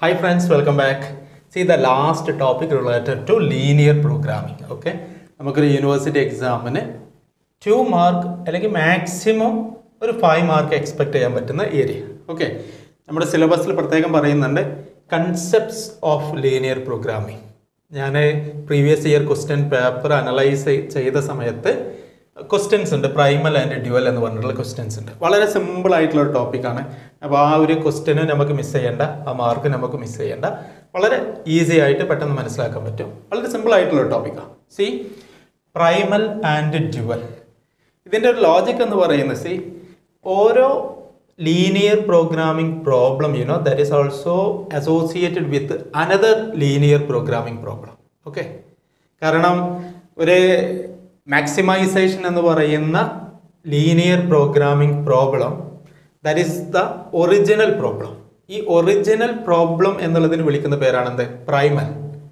Hi friends, welcome back. See the last topic related to linear programming. Okay, നമുക്കൊരു university എക്സാമിന് two mark അല്ലെങ്കിൽ maximum ഒരു five mark expect ചെയ്യാൻ പറ്റുന്ന area okay നമ്മുടെ സിലബസിൽ പ്രത്യേകം പറയുന്നുണ്ട് കൺസെപ്റ്റ്സ് ഓഫ് ലീനിയർ പ്രോഗ്രാമിംഗ് ഞാൻ previous year question paper analyse ചെയ്ത സമയത്ത് ക്വസ്റ്റ്യൻസ് ഉണ്ട് പ്രൈമൽ ആൻഡ് ഡ്യുവൽ എന്ന് പറഞ്ഞിട്ടുള്ള ക്വസ്റ്റ്യൻസ് ഉണ്ട് വളരെ സിമ്പിൾ ആയിട്ടുള്ള ഒരു ടോപ്പിക്കാണ് അപ്പോൾ ആ ഒരു ക്വസ്റ്റ്യന് നമുക്ക് മിസ് ചെയ്യേണ്ട ആ മാർക്ക് നമുക്ക് മിസ് ചെയ്യേണ്ട വളരെ ഈസി ആയിട്ട് പെട്ടെന്ന് മനസ്സിലാക്കാൻ പറ്റും വളരെ സിമ്പിൾ ആയിട്ടുള്ള ഒരു ടോപ്പിക്കാണ് സി പ്രൈമൽ ആൻഡ് ഡ്യുവൽ ഇതിൻ്റെ ഒരു ലോജിക് എന്ന് പറയുന്നത് സി ഓരോ linear programming problem you know that is also associated with another linear programming problem okay കാരണം ഒരു മാക്സിമൈസേഷൻ എന്ന് പറയുന്ന linear programming problem that is the original problem ഈ ഒറിജിനൽ പ്രോബ്ലം എന്നുള്ളതിന് വിളിക്കുന്ന പേരാണെന്ത് പ്രൈമൽ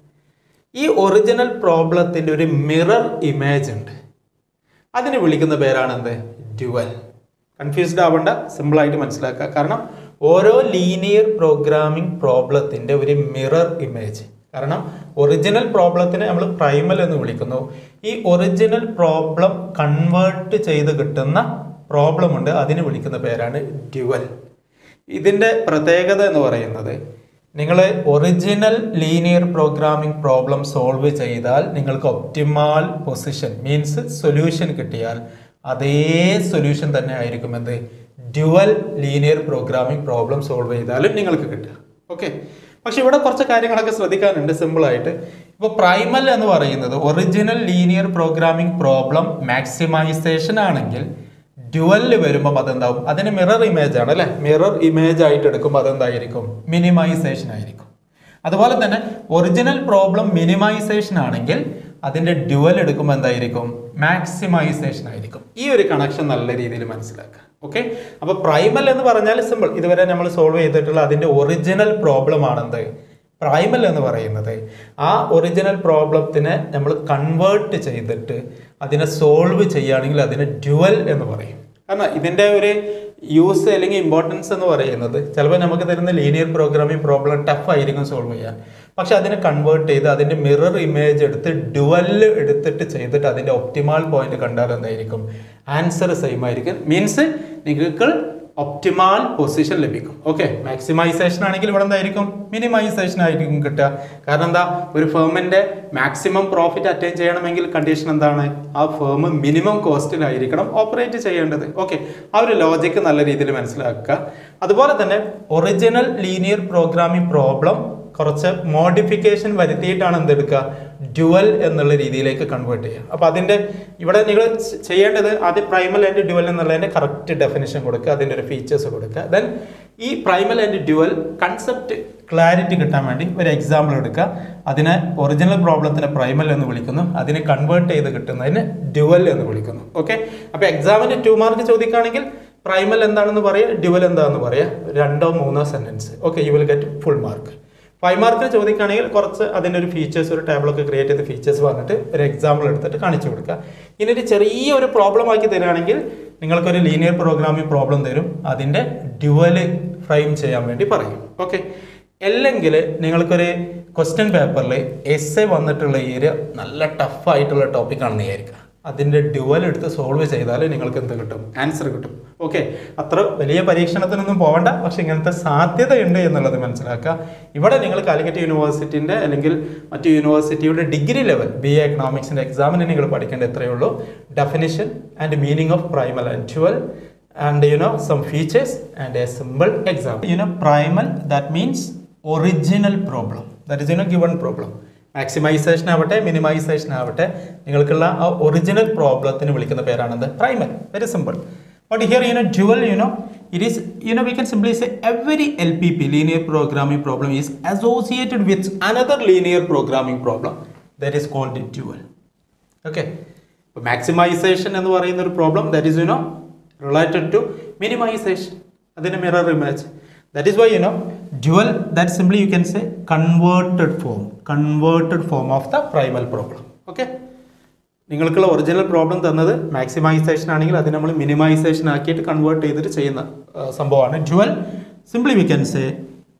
ഈ ഒറിജിനൽ പ്രോബ്ലത്തിൻ്റെ ഒരു മിറർ ഇമേജ് ഉണ്ട് അതിന് വിളിക്കുന്ന പേരാണെന്ത് ഡ്യുവൽ കൺഫ്യൂസ്ഡ് ആവേണ്ട സിമ്പിളായിട്ട് മനസ്സിലാക്കുക കാരണം ഓരോ ലീനിയർ പ്രോഗ്രാമിംഗ് പ്രോബ്ലത്തിൻ്റെ ഒരു മിറർ ഇമേജ് കാരണം ഒറിജിനൽ പ്രോബ്ലത്തിനെ നമ്മൾ പ്രൈമൽ എന്ന് വിളിക്കുന്നു ഈ ഒറിജിനൽ പ്രോബ്ലം കൺവേർട്ട് ചെയ്ത് കിട്ടുന്ന പ്രോബ്ലം ഉണ്ട് അതിന് വിളിക്കുന്ന പേരാണ് ഡ്യുവൽ ഇതിൻ്റെ പ്രത്യേകത എന്ന് പറയുന്നത് നിങ്ങൾ original linear programming problem solve ചെയ്താൽ നിങ്ങൾക്ക് ഒപ്റ്റിമാൽ പൊസിഷൻ മീൻസ് സൊല്യൂഷൻ കിട്ടിയാൽ അതേ സൊല്യൂഷൻ തന്നെ ആയിരിക്കും എന്ത് dual linear programming problem solve ചെയ്താലും നിങ്ങൾക്ക് കിട്ടുക ഓക്കെ പക്ഷെ ഇവിടെ കുറച്ച് കാര്യങ്ങളൊക്കെ ശ്രദ്ധിക്കാനുണ്ട് സിമ്പിളായിട്ട് ഇപ്പോൾ പ്രൈമൽ എന്ന് പറയുന്നത് original linear programming problem maximisation ആണെങ്കിൽ ഡ്യുവലിൽ വരുമ്പോൾ അതെന്താവും അതിന് മിറർ ഇമേജ് ആണ് അല്ലെ മിറർ ഇമേജ് ആയിട്ട് എടുക്കുമ്പോൾ അതെന്തായിരിക്കും മിനിമൈസേഷൻ ആയിരിക്കും അതുപോലെ തന്നെ ഒറിജിനൽ പ്രോബ്ലം മിനിമൈസേഷൻ ആണെങ്കിൽ അതിന്റെ ഡ്യുവൽ എടുക്കുമ്പോൾ എന്തായിരിക്കും മാക്സിമൈസേഷൻ ആയിരിക്കും ഈ ഒരു കണക്ഷൻ നല്ല രീതിയിൽ മനസ്സിലാക്കുക ഓക്കെ അപ്പൊ പ്രൈമൽ എന്ന് പറഞ്ഞാൽ സിമ്പിൾ ഇതുവരെ നമ്മൾ സോൾവ് ചെയ്തിട്ടുള്ള അതിന്റെ ഒറിജിനൽ പ്രോബ്ലം ആണെന്ത് പ്രൈമൽ എന്ന് പറയുന്നത് ആ ഒറിജിനൽ പ്രോബ്ലത്തിനെ നമ്മൾ കൺവേർട്ട് ചെയ്തിട്ട് അതിനെ സോൾവ് ചെയ്യുകയാണെങ്കിൽ അതിനെ ഡ്യുവൽ എന്ന് പറയും കാരണം ഇതിൻ്റെ ഒരു യൂസ് അല്ലെങ്കിൽ ഇമ്പോർട്ടൻസ് എന്ന് പറയുന്നത് ചിലപ്പോൾ നമുക്ക് തരുന്ന ലീനിയർ പ്രോഗ്രാമിംഗ് പ്രോബ്ലം ടഫ് ആയിരിക്കും സോൾവ് ചെയ്യാൻ പക്ഷെ അതിനെ കൺവേർട്ട് ചെയ്ത് അതിൻ്റെ മിറർ ഇമേജ് എടുത്ത് ഡുവല് എടുത്തിട്ട് ചെയ്തിട്ട് അതിൻ്റെ ഒപ്റ്റിമാൾ പോയിന്റ് കണ്ടാൽ എന്തായിരിക്കും ആൻസർ സെയിം ആയിരിക്കും മീൻസ് നിങ്ങൾക്ക് ഒപ്റ്റിമാൽ പൊസിഷൻ ലഭിക്കും ഓക്കെ മാക്സിമൈസേഷൻ ആണെങ്കിൽ ഇവിടെ എന്തായിരിക്കും മിനിമൈസേഷൻ ആയിരിക്കും കിട്ടുക കാരണം എന്താ ഒരു ഫേമിന്റെ മാക്സിമം പ്രോഫിറ്റ് അറ്റൈൻ ചെയ്യണമെങ്കിൽ കണ്ടീഷൻ എന്താണ് ആ ഫേം മിനിമം കോസ്റ്റിലായിരിക്കണം ഓപ്പറേറ്റ് ചെയ്യേണ്ടത് ഓക്കെ ആ ഒരു ലോജിക്ക് നല്ല രീതിയിൽ മനസ്സിലാക്കുക അതുപോലെ തന്നെ ഒറിജിനൽ ലീനിയർ പ്രോഗ്രാമിംഗ് പ്രോബ്ലം കുറച്ച് മോഡിഫിക്കേഷൻ വരുത്തിയിട്ടാണ് എന്തെടുക്കുക ഡ്യുവൽ എന്നുള്ള രീതിയിലേക്ക് കൺവേർട്ട് ചെയ്യുക അപ്പോൾ അതിൻ്റെ ഇവിടെ നിങ്ങൾ ചെയ്യേണ്ടത് ആദ്യം പ്രൈമൽ ആൻഡ് ഡ്യുവൽ എന്നുള്ളതിൻ്റെ കറക്റ്റ് ഡെഫിനേഷൻ കൊടുക്കുക അതിൻ്റെ ഒരു ഫീച്ചേഴ്സ് കൊടുക്കുക ദെൻ ഈ primal and dual concept clarity കിട്ടാൻ വേണ്ടി ഒരു എക്സാമ്പിൾ എടുക്കുക അതിനെ ഒറിജിനൽ പ്രോബ്ലത്തിനെ പ്രൈമൽ എന്ന് വിളിക്കുന്നു അതിനെ കൺവേർട്ട് ചെയ്ത് കിട്ടുന്നതിന് ഡ്യുവൽ എന്ന് വിളിക്കുന്നു ഓക്കെ അപ്പോൾ എക്സാമിന് ടു മാർക്ക് ചോദിക്കുകയാണെങ്കിൽ പ്രൈമൽ എന്താണെന്ന് പറയുക ഡ്യുവൽ എന്താണെന്ന് പറയുക രണ്ടോ മൂന്നോ sentence okay you will get full mark five മാർക്കിന് ചോദിക്കുകയാണെങ്കിൽ കുറച്ച് അതിൻ്റെ ഒരു ഫീച്ചേഴ്സ് ഒരു ടേബിളൊക്കെ ക്രിയേറ്റ് ചെയ്ത ഫീച്ചേഴ്സ് പറഞ്ഞിട്ട് ഒരു എക്സാമ്പിൾ എടുത്തിട്ട് കാണിച്ചു കൊടുക്കുക ഇനി ഒരു ചെറിയ ഒരു പ്രോബ്ലം ആക്കി തരികയാണെങ്കിൽ നിങ്ങൾക്കൊരു ലീനിയർ പ്രോഗ്രാമിംഗ് പ്രോബ്ലം തരും അതിൻ്റെ ഡ്യുവല് ഫ്രെയിം ചെയ്യാൻ വേണ്ടി പറയും ഓക്കെ അല്ലെങ്കിൽ നിങ്ങൾക്കൊരു ക്വസ്റ്റ്യൻ പേപ്പറിൽ എസ് എ വന്നിട്ടുള്ള ഏരിയ നല്ല ടഫ് ആയിട്ടുള്ള ടോപ്പിക്കാണെന്ന് വിചാരിക്കുക അതിൻ്റെ ഡ്യുവൽ എടുത്ത് സോൾവ് ചെയ്താൽ നിങ്ങൾക്ക് എന്ത് കിട്ടും ആൻസർ കിട്ടും ഓക്കെ അത്ര വലിയ പരീക്ഷണത്തിനൊന്നും പോകണ്ട പക്ഷെ ഇങ്ങനത്തെ സാധ്യതയുണ്ട് എന്നുള്ളത് മനസ്സിലാക്കുക ഇവിടെ നിങ്ങൾ കാലിക്കറ്റ് യൂണിവേഴ്സിറ്റിൻ്റെ അല്ലെങ്കിൽ മറ്റു യൂണിവേഴ്സിറ്റിയുടെ ഡിഗ്രി ലെവൽ ബി എ എക്കണോമിക്സിൻ്റെ എക്സാമിന് നിങ്ങൾ പഠിക്കേണ്ട എത്രയേ ഉള്ളൂ definition and meaning of primal and dual and you know some features and a simple exam you know primal that means original problem that is you know given problem maximisation ആവട്ടെ minimisation ആവട്ടെ നിങ്ങൾക്കുള്ള ആ original പ്രോബ്ലത്തിന് വിളിക്കുന്ന പേരാണെന്ത് primal very simple but here you know dual you know it is you know we can simply say every L P P linear programming problem is associated with another linear programming problem that is called dual okay ഇപ്പോൾ maximisation എന്ന് പറയുന്ന ഒരു problem that is you know related to minimisation അതിന് mirror image that is why you know dual that simply you can say converted form converted form of the primal problem okay നിങ്ങൾക്കുള്ള original problem തന്നത് maximisation ആണെങ്കിൽ അത് നമ്മൾ minimisation ആക്കിയിട്ട് convert ചെയ്തിട്ട് ചെയ്യുന്ന ആ, സംഭവമാണ് dual simply we can say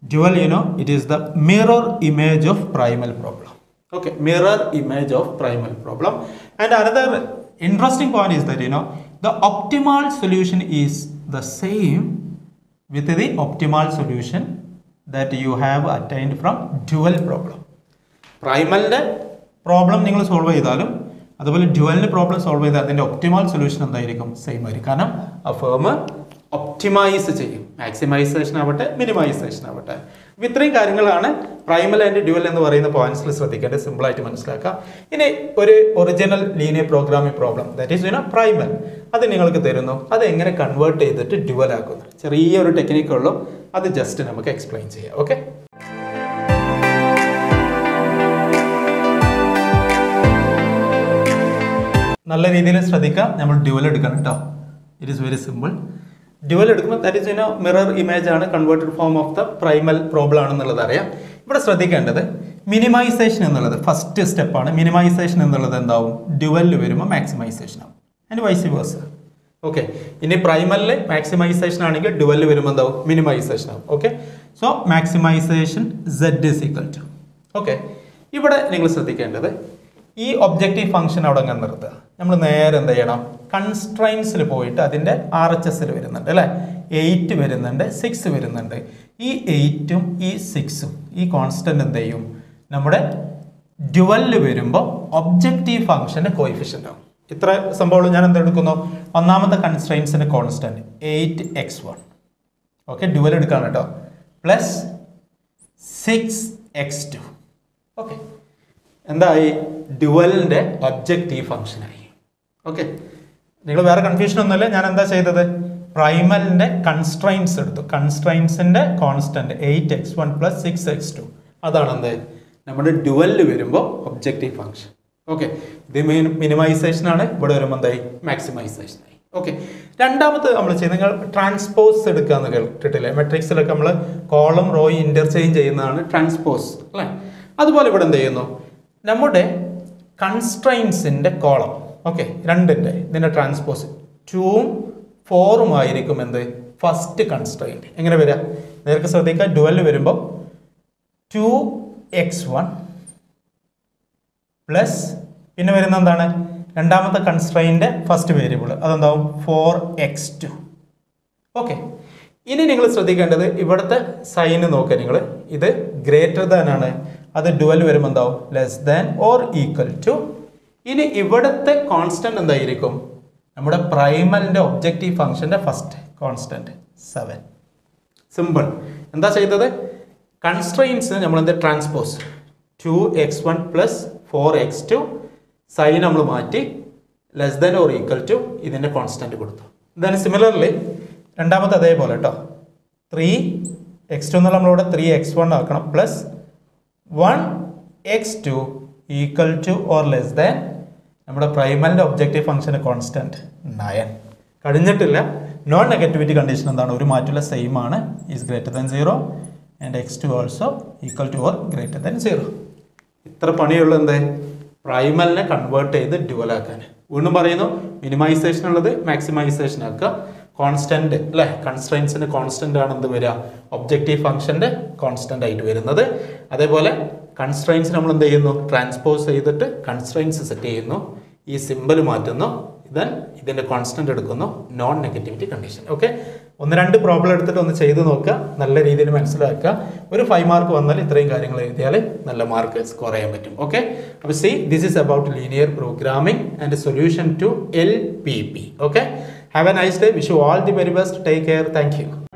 dual you know it is the mirror image of primal problem okay mirror image of primal problem and another interesting point is that you know the optimal solution is the same with the optimal solution that you have attained from dual problem പ്രൈമലിൻ്റെ problem നിങ്ങൾ solve ചെയ്താലും അതുപോലെ ഡ്യുവലിൻ്റെ problem solve ചെയ്താൽ അതിൻ്റെ optimal solution എന്തായിരിക്കും same ആയിരിക്കും കാരണം ആ ഫേം ഒപ്റ്റിമൈസ് ചെയ്യും മാക്സിമൈസേഷൻ ആവട്ടെ മിനിമൈസേഷൻ ആവട്ടെ അപ്പോൾ ഇത്രയും കാര്യങ്ങളാണ് പ്രൈമൽ ആൻഡ് ഡ്യുവൽ എന്ന് പറയുന്ന പോയിന്റ്സിൽ ശ്രദ്ധിക്കേണ്ടത് സിമ്പിളായിട്ട് മനസ്സിലാക്കാം ഇനി ഒരു original linear programming problem that is you know primal അത് നിങ്ങൾക്ക് തരുന്നു അത് എങ്ങനെ കൺവേർട്ട് ചെയ്തിട്ട് ഡ്യുവൽ ആക്കുന്നു ചെറിയൊരു ടെക്നിക്കുള്ളൂ അത് ജസ്റ്റ് നമുക്ക് എക്സ്പ്ലെയിൻ ചെയ്യാം ഓക്കെ നല്ല രീതിയിൽ ശ്രദ്ധിക്കാം നമ്മൾ ഡ്യുവൽ എടുക്കണം കേട്ടോ it is very simple dual എടുക്കുമ്പോൾ that is you know mirror image ആണ് converted form of the primal problem ആണെന്നുള്ളത് അറിയാം ഇവിടെ ശ്രദ്ധിക്കേണ്ടത് മിനിമൈസേഷൻ എന്നുള്ളത് ഫസ്റ്റ് സ്റ്റെപ്പാണ് മിനിമൈസേഷൻ എന്നുള്ളത് എന്താവും ഡ്യുവലിൽ വരുമ്പോൾ മാക്സിമൈസേഷൻ ആവും ആൻഡ് വൈസ് വേഴ്സ് ഓക്കെ ഇനി പ്രൈമലിൽ മാക്സിമൈസേഷൻ ആണെങ്കിൽ ഡുവലിൽ വരുമ്പോൾ എന്താവും മിനിമൈസേഷൻ ആവും okay so maximisation Z is equal to okay ഇവിടെ നിങ്ങൾ ശ്രദ്ധിക്കേണ്ടത് ഈ ഒബ്ജക്റ്റീവ് ഫംഗ്ഷൻ അവിടെ അങ്ങനെ നിർത്തുക നമ്മൾ നേരെ എന്ത് ചെയ്യണം കൺസ്ട്രൈൻസിൽ പോയിട്ട് അതിൻ്റെ ആർ എച്ച് എസിൽ വരുന്നുണ്ട് അല്ലേ എയ്റ്റ് വരുന്നുണ്ട് സിക്സ് വരുന്നുണ്ട് ഈ എയ്റ്റും ഈ സിക്സും ഈ കോൺസ്റ്റന്റ് എന്ത് ചെയ്യും നമ്മുടെ ഡ്യുവലിൽ വരുമ്പോൾ ഒബ്ജക്റ്റീവ് ഫംഗ്ഷൻ്റെ കോയിഫിഷ്യൻ്റ് ആവും ഇത്ര സംഭവം ഞാൻ എന്തെടുക്കുന്നു ഒന്നാമത്തെ കൺസ്ട്രൈൻസിൻ്റെ constant eight X one okay dual എടുക്കാണ് കേട്ടോ plus six X two okay എന്തായി ഡ്യുവലിൻ്റെ ഒബ്ജക്റ്റീവ് ഫംഗ്ഷനായി ഓക്കെ നിങ്ങൾ വേറെ കൺഫ്യൂഷൻ ഒന്നുമില്ല ഞാൻ എന്താ ചെയ്തത് പ്രൈമലിൻ്റെ കൺസ്ട്രൈൻസ് എടുത്തു കൺസ്ട്രൈൻസിൻ്റെ constant eight X one plus six X two അതാണ് എന്ത് നമ്മുടെ ഡ്യുവലിൽ വരുമ്പോൾ ഒബ്ജക്റ്റീവ് ഫംഗ്ഷൻ ഓക്കെ ഇത് മിനിമൈസേഷൻ ആണ് ഇവിടെ വരുമ്പോൾ എന്തായി മാക്സിമൈസേഷൻ ആയി ഓക്കെ രണ്ടാമത് നമ്മൾ ചെയ്യുന്നത് നിങ്ങൾ ട്രാൻസ്പോസ് എടുക്കുക എന്ന് കേട്ടിട്ടില്ലേ മെട്രിക്സിലൊക്കെ നമ്മൾ കോളം റോ ഇന്റർചേഞ്ച് ചെയ്യുന്നതാണ് ട്രാൻസ്പോസ് അല്ലേ അതുപോലെ ഇവിടെ എന്ത് ചെയ്യുന്നു നമ്മുടെ കൺസ്ട്രൈൻസിൻ്റെ കോളം ഓക്കെ രണ്ടിൻ്റെ ഇതിൻ്റെ ട്രാൻസ്പോസ് ടൂവും ഫോറും ആയിരിക്കും എന്ത് ഫസ്റ്റ് കൺസ്ട്രൈൻറ്റ് എങ്ങനെ വരിക നേർക്ക് ശ്രദ്ധിക്കുക ഡുവലിൽ വരുമ്പോൾ ടു എക്സ് വൺ പ്ലസ് പിന്നെ വരുന്ന എന്താണ് രണ്ടാമത്തെ കൺസ്ട്രൈൻ്റെ ഫസ്റ്റ് വേരിയബിൾ അതെന്താവും ഫോർ എക്സ് ടു ഓക്കെ ഇനി നിങ്ങൾ ശ്രദ്ധിക്കേണ്ടത് ഇവിടുത്തെ സൈന് നോക്കുക നിങ്ങൾ ഇത് ഗ്രേറ്റർ ദാൻ ആണ് അത് ഡുവൽ വരുമ്പോൾ എന്താവും less than or equal to ഇനി ഇവിടുത്തെ കോൺസ്റ്റന്റ് എന്തായിരിക്കും നമ്മുടെ പ്രൈമലിൻ്റെ ഒബ്ജക്റ്റീവ് ഫംഗ്ഷൻ്റെ ഫസ്റ്റ് കോൺസ്റ്റന്റ് സെവൻ സിമ്പിൾ എന്താ ചെയ്തത് കൺസ്ട്രെയിൻസ് നമ്മൾ എന്ത് transpose two X one plus four X two sign നമ്മൾ മാറ്റി less than or equal to ഇതിൻ്റെ കോൺസ്റ്റന്റ് കൊടുത്തു ദെൻ സിമിലർലി രണ്ടാമത്തെ അതേപോലെ കേട്ടോ ത്രീ എക്സ് ടു എന്നുള്ള നമ്മളിവിടെ ത്രീ എക്സ് വൺ ആക്കണം plus one X two equal to or less than നമ്മുടെ പ്രൈമലിൻ്റെ ഒബ്ജക്റ്റീവ് ഫംഗ്ഷൻ കോൺസ്റ്റന്റ് നയൻ കഴിഞ്ഞിട്ടില്ല നോൺ നെഗറ്റിവിറ്റി കണ്ടീഷൻ എന്താണ് ഒരു മാറ്റമില്ല സെയിം ആണ് is greater than zero and X two also equal to or greater than zero ഇത്ര പണിയുള്ള എന്ത് പ്രൈമലിനെ കൺവേർട്ട് ചെയ്ത് ഡ്യുവലാക്കാൻ വീണ്ടും പറയുന്നു മിനിമൈസേഷൻ ഉള്ളത് മാക്സിമൈസേഷൻ ആക്കുക കോൺസ്റ്റന്റ് അല്ലെ കൺസ്ട്രൈൻസിന്റെ കോൺസ്റ്റന്റ് ആണ് എന്ത് വരിക ഒബ്ജക്റ്റീവ് ഫംഗ്ഷന്റെ കോൺസ്റ്റന്റ് ആയിട്ട് വരുന്നത് അതേപോലെ കൺസ്ട്രൈൻസ് നമ്മൾ എന്ത് ചെയ്യുന്നു ട്രാൻസ്പോസ് ചെയ്തിട്ട് കൺസ്ട്രൈൻസ് സെറ്റ് ചെയ്യുന്നു ഈ സിമ്പിൾ മാറ്റുന്നു ദെൻ ഇതിന്റെ കോൺസ്റ്റന്റ് എടുക്കുന്നു നോൺ നെഗറ്റിവിറ്റി കണ്ടീഷൻ ഓക്കെ ഒന്ന് രണ്ട് പ്രോബ്ലം എടുത്തിട്ട് ഒന്ന് ചെയ്ത് നോക്കുക നല്ല രീതിയിൽ മനസ്സിലാക്കുക ഒരു ഫൈവ് മാർക്ക് വന്നാൽ ഇത്രയും കാര്യങ്ങൾ എഴുതിയാൽ നല്ല മാർക്ക് സ്കോർ ചെയ്യാൻ പറ്റും ഓക്കെ അപ്പോൾ see this is about linear programming and solution to L P P okay have a nice day wish you all the very best take care thank U